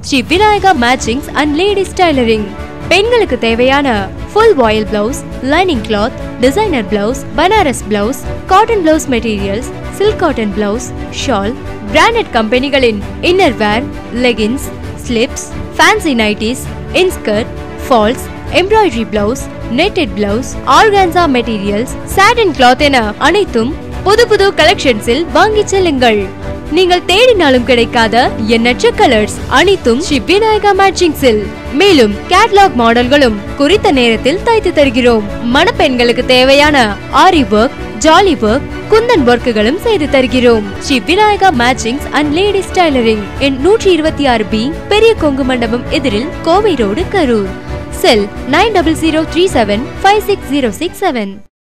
Sri Vinayaka matchings and ladies tailoring பெண்களுக்கு தேவையான full voile blouse lining cloth designer blouse Banaras blouse cotton blouse materials silk cotton blouse shawl branded கம்பெனிகளின் inner wear leggings slips fancy nighties inskirt falls embroidery blouse netted blouse organza materials satin cloth என அனைத்தும் புது புது கலெக்ஷன்ஸில் வாங்கிச் செல்லுங்கள் நீங்கள் தேடினாலும் கிடைக்காத எண்ணற்ற கலர்ஸ் அனைத்தும் ஸ்ரீ விநாயகா மேட்சிங்ஸில் மேலும் கேட்லாக் மாடல்களும் குறித்த நேரத்தில் தைத்து தருகிறோம் மணப்பெண்களுக்கு தேவையான ஆரி ஒர்க் ஜாலி ஒர்க் குந்தன் ஒர்க்குகளும் செய்து தருகிறோம் Sri Vinayaka matchings and ladies tailoring எண் நூற்றி இருபத்தி ஆறு பி பெரிய கொங்கு மண்டபம் எதிரில் Kovai road Karur cell nine double zero three seven five six zero six seven